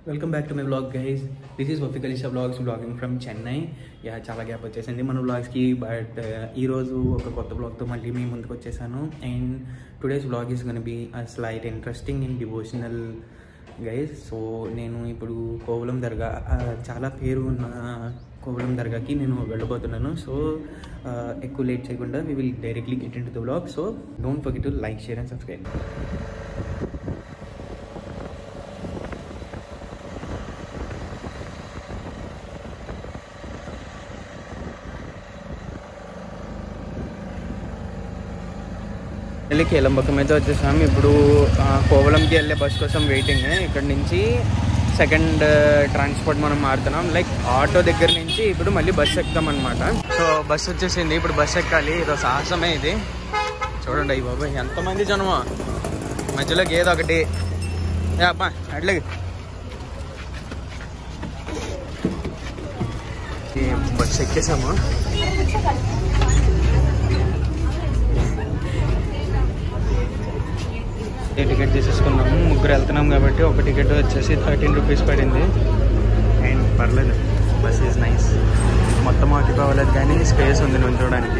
welcome back to my blog guys this is Wafiq Alisha blogs blogging from Chennai yeah చాలా gap వచ్చేసింది మన బ్లాగ్స్కి but ఈరోజు ఒక కొత్త బ్లాగ్తో మళ్ళీ మీ ముందుకు వచ్చేసాను and today's blog is gonna be a slight interesting and devotional guys so నేను ఇప్పుడు కోవలం దర్గా ఆ, చాలా పేరు ఉన్న కోవలం దర్గాకి నేను వెళ్ళబోతున్నాను సో ఎక్కువ లేట్ చేయకుండా we will directly get in to the blog so don't forget to like share and subscribe వెళ్ళి కేలంబక్కం అయితే వచ్చేసాం ఇప్పుడు ఆ, కోవలంకి వెళ్ళే బస్ కోసం వెయిటింగ్ ఇక్కడ నుంచి సెకండ్ ట్రాన్స్పోర్ట్ మనం మారుతున్నాం లైక్ ఆటో దగ్గర నుంచి ఇప్పుడు మళ్ళీ బస్ ఎక్కుతాం అనమాట సో బస్ వచ్చేసింది ఇప్పుడు బస్ ఎక్కాలి ఇదో సాహసమే ఇది చూడండి అయ్యి బాబాయ్ ఎంతమంది జనమో మధ్యలో గేదె ఒకటి ఏ అబ్బా అట్లాగే బస్ ఎక్కేసాము ఏ టికెట్ తీసేసుకున్నాము ముగ్గురు వెళ్తున్నాం కాబట్టి ఒక టికెట్ వచ్చేసి థర్టీన్ రూపీస్ పడింది అండ్ పర్లేదు బస్ ఈజ్ నైస్ మొత్తం ఆక్యుపై అవ్వలేదు కానీ స్పేస్ ఉంది నుంచోడానికి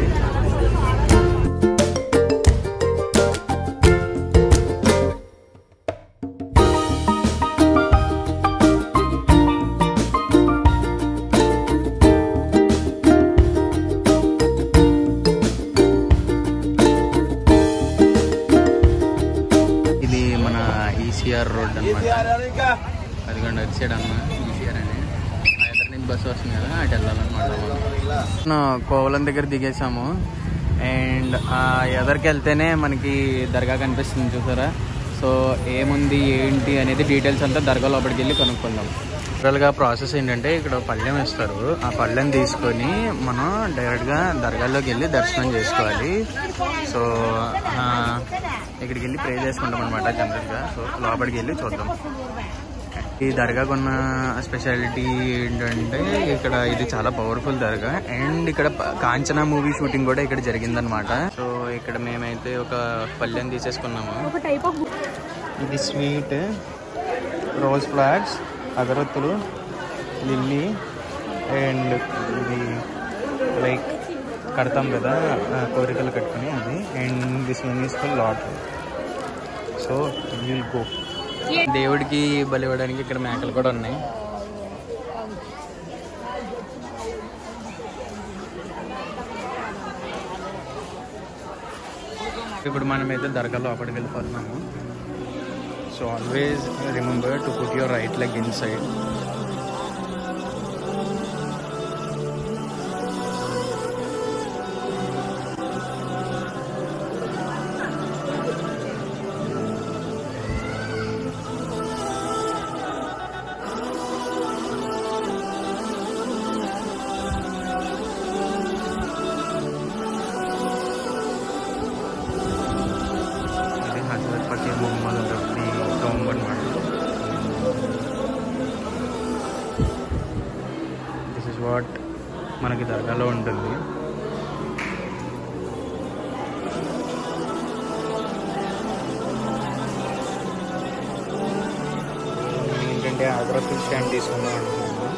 ఇది మన ఈసీఆర్ రోడ్ అనమాట అదిగోండి అటు సైడ్ అన్న ఈసీఆర్ అని ఆ ఎదురు నుంచి బస్సు వస్తుంది కదా అటు వెళ్ళాలన్నమాట మనం కోవలం దగ్గర దిగేసాము అండ్ ఆ ఎదరికి వెళ్తేనే మనకి దర్గా కనిపిస్తుంది చూసారా సో ఏముంది ఏంటి అనేది డీటెయిల్స్ అంతా దర్గా లోపలికి వెళ్ళి కనుక్కుందాం జనరల్గా ప్రాసెస్ ఏంటంటే ఇక్కడ పళ్ళెం ఇస్తారు ఆ పళ్ళెం తీసుకొని మనం డైరెక్ట్గా దర్గాలోకి వెళ్ళి దర్శనం చేసుకోవాలి సో ఆ, ఇక్కడికి వెళ్ళి ప్రే చేసుకుంటాం అనమాట జనరల్గా సో లోపలికి వెళ్ళి చూద్దాం ఈ దర్గాకు ఉన్న స్పెషాలిటీ ఏంటంటే ఇక్కడ ఇది చాలా పవర్ఫుల్ దర్గా అండ్ ఇక్కడ ప- కాంచనా మూవీ షూటింగ్ కూడా ఇక్కడ జరిగిందనమాట సో ఇక్కడ మేమైతే ఒక పల్లెని తీసేసుకున్నాము ఇది స్వీట్ రోజ్ ఫ్లాగ్స్ అగరత్తులు లిల్లీ అండ్ ఇది లైక్ కడతాం కదా ఆ కోరికలు కట్టుకుని అది and this one is full lot so will go దేవుడికి బలి ఇవ్వడానికి ఇక్కడ మేకలు కూడా ఉన్నాయి ఇప్పుడు మనమైతే దర్గా లోపలికి వెళ్ళిపోతున్నాము so always remember to put your right leg inside ఇది హజరత్ ఫకీర్ మొహమ్మద్ రఫీ టోంబ్ అనమాట దిస్ ఇస్ వాట్ మనకి దర్గాలో ఉంటుంది ఏంటంటే అగరత్తుల స్టాండ్ తీసుకుందాం అనుకున్నాను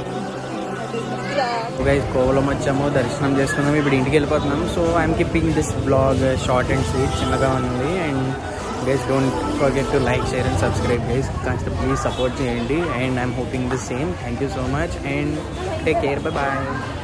గైస్ కోవలం వచ్చాము దర్శనం చేసుకున్నాము ఇప్పుడు ఇంటికి వెళ్ళిపోతున్నాము so I'm keeping this blog short and sweet చిన్నగా ఉంది and guys don't forget to like share and subscribe guys కాస్త ప్లీజ్ సపోర్ట్ చేయండి and I'm hoping the same thank you so much and take care bye bye